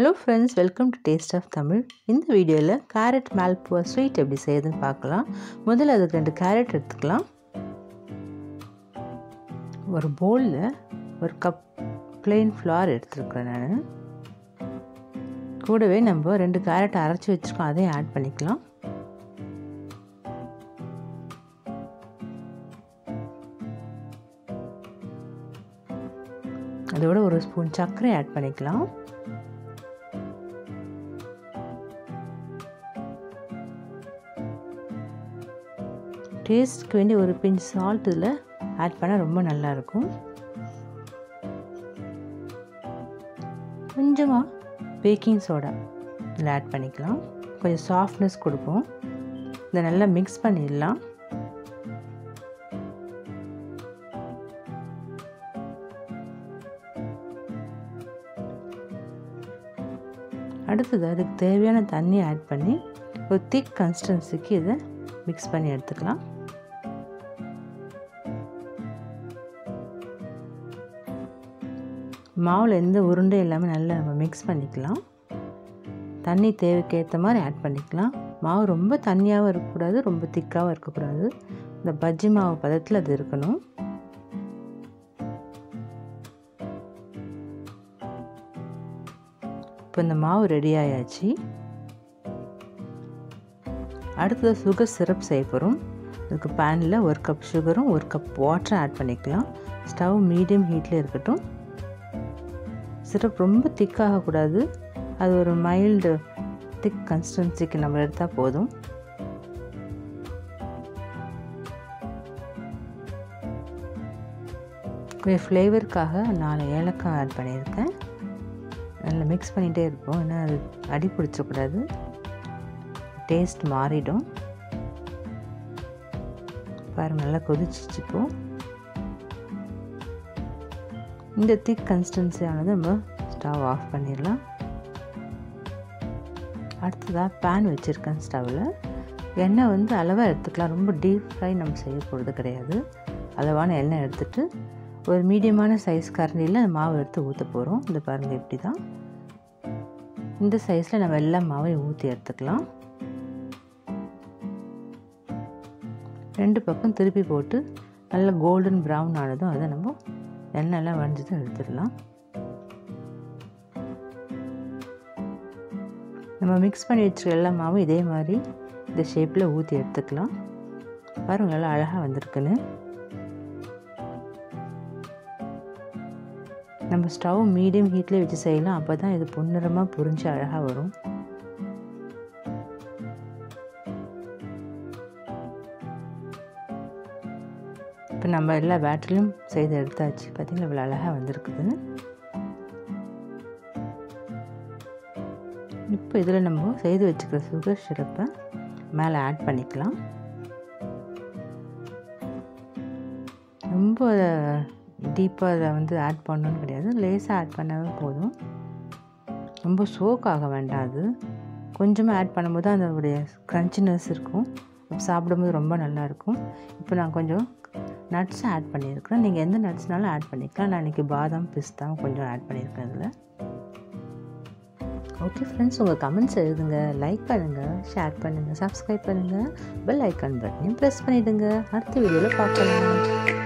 hello friends welcome to taste of Tamil இந்த வீடியோவில் carrot malpua sweet எப்படி செய்யுதுன்னு பார்க்கலாம் முதல்ல அதுக்கு ரெண்டு கேரட் எடுத்துக்கலாம் ஒரு பவுலில் ஒரு கப் பிளெயின் ஃப்ளார் எடுத்துருக்கேன் நான் கூடவே நம்ம ரெண்டு கேரட் அரைச்சி வச்சுருக்கோம் அதையும் ஆட் பண்ணிக்கலாம் அதோட ஒரு ஸ்பூன் சர்க்கரை ஆட் பண்ணிக்கலாம் டேஸ்ட்க்கு வேண்டிய ஒரு பிஞ்ச் சால்ட் இதில் ஆட் பண்ணால் ரொம்ப நல்லாயிருக்கும் கொஞ்சமாக பேக்கிங் சோடா இதில் ஆட் பண்ணிக்கலாம் கொஞ்சம் சாஃப்ட்னஸ் கொடுக்கும் இதை நல்லா மிக்ஸ் பண்ணிடலாம் அடுத்தது அதுக்கு தேவையான தண்ணி ஆட் பண்ணி ஒரு திக் கன்சிஸ்டன்சிக்கு இதை மிக்ஸ் பண்ணி எடுத்துக்கலாம் மாவில் எந்த உருண்டை இல்லாமல் நல்லா நம்ம மிக்ஸ் பண்ணிக்கலாம் தண்ணி தேவைக்கு ஏற்ற மாதிரி ஆட் பண்ணிக்கலாம் மாவு ரொம்ப தண்ணியாகவும் இருக்கக்கூடாது ரொம்ப திக்காகவும் இருக்கக்கூடாது இந்த பஜ்ஜி மாவு பதத்தில் அது இருக்கணும் இப்போ இந்த மாவு ரெடி ஆயாச்சு அடுத்தது சுகர் சிரப் செய்ய போகிறோம் அதுக்கு பேனில் ஒரு கப் சுகரும் ஒரு கப் வாட்டரும் ஆட் பண்ணிக்கலாம் ஸ்டவ் மீடியம் ஹீட்டில் இருக்கட்டும் சிரப் ரொம்ப திக்காகக்கூடாது அது ஒரு மைல்டு திக் கன்சிஸ்டன்சிக்கு நம்ம எடுத்தால் போதும் கொஞ்சம் ஃப்ளேவருக்காக நாலு ஏலக்காய் ஆட் பண்ணியிருக்கேன் நல்லா மிக்ஸ் பண்ணிகிட்டே இருப்போம் ஏன்னா அது அடி பிடிச்சக்கூடாது டேஸ்ட் மாறிடும் பாருங்கள் நல்லா கொதிச்சிச்சுப்போ இந்த திக் கன்சிஸ்டன்சி ஆனது நம்ம ஸ்டவ் ஆஃப் பண்ணிடலாம் அடுத்ததாக பேன் வச்சுருக்கேன் ஸ்டவ்வில் எண்ணெய் வந்து அளவாக எடுத்துக்கலாம் ரொம்ப டீப் ஃப்ரை நம்ம செய்ய போகிறது கிடையாது அளவான எண்ணெய் எடுத்துகிட்டு ஒரு மீடியமான சைஸ் கரண்டியில் மாவு எடுத்து ஊற்ற போகிறோம் இந்த பாருங்கள் இப்படி தான் இந்த சைஸில் நம்ம எல்லா மாவையும் ஊற்றி எடுத்துக்கலாம் ரெண்டு பக்கம் திருப்பி போட்டு நல்ல கோல்டன் ப்ரௌன் ஆனதும் அதை நம்ம எண்ணெயெல்லாம் வடிஞ்சதும் எடுத்துடலாம் நம்ம மிக்ஸ் பண்ணி வச்சுருக்க எல்லா மாவும் இதே மாதிரி இந்த ஷேப்பில் ஊற்றி எடுத்துக்கலாம் பாருங்கள் நல்லா அழகாக வந்திருக்குன்னு நம்ம ஸ்டவ் மீடியம் ஹீட்லேயே வச்சு செய்யலாம் அப்போ தான் இது பொன்னிறமாக புரிஞ்சு அழகாக வரும் இப்போ நம்ம எல்லா பேட்டரியும் செய்து எடுத்தாச்சு பார்த்திங்களா இவ்வளோ அழகாக வந்திருக்குதுன்னு இப்போ இதில் நம்ம செய்து வச்சுக்கிற சுகர் சிரப்பை மேலே ஆட் பண்ணிக்கலாம் ரொம்ப டீப்பாக அதை வந்து ஆட் பண்ணணும்னு கிடையாது லேசாக ஆட் பண்ணவே போதும் ரொம்ப சோக் ஆக வேண்டாம் அது கொஞ்சமாக ஆட் பண்ணும்போது அதோடைய க்ரன்ச்சினஸ் இருக்கும் சாப்பிடும்போது ரொம்ப நல்லாயிருக்கும் இப்போ நான் கொஞ்சம் நட்ஸ் ஆட் பண்ணியிருக்கிறேன் நீங்கள் எந்த நட்ஸ்னாலும் ஆட் பண்ணிக்கலாம் நான் இன்றைக்கி பாதாம் பிஸ்தாவும் கொஞ்சம் ஆட் பண்ணியிருக்கேன் அதில் ஓகே ஃப்ரெண்ட்ஸ் உங்கள் கமெண்ட்ஸ் எழுதுங்க லைக் பண்ணுங்கள் ஷேர் பண்ணுங்கள் சப்ஸ்கிரைப் பண்ணுங்கள் பெல் ஐக்கான் பட்டனையும் ப்ரெஸ் பண்ணிவிடுங்க அடுத்த வீடியோவில் பார்க்கலாம்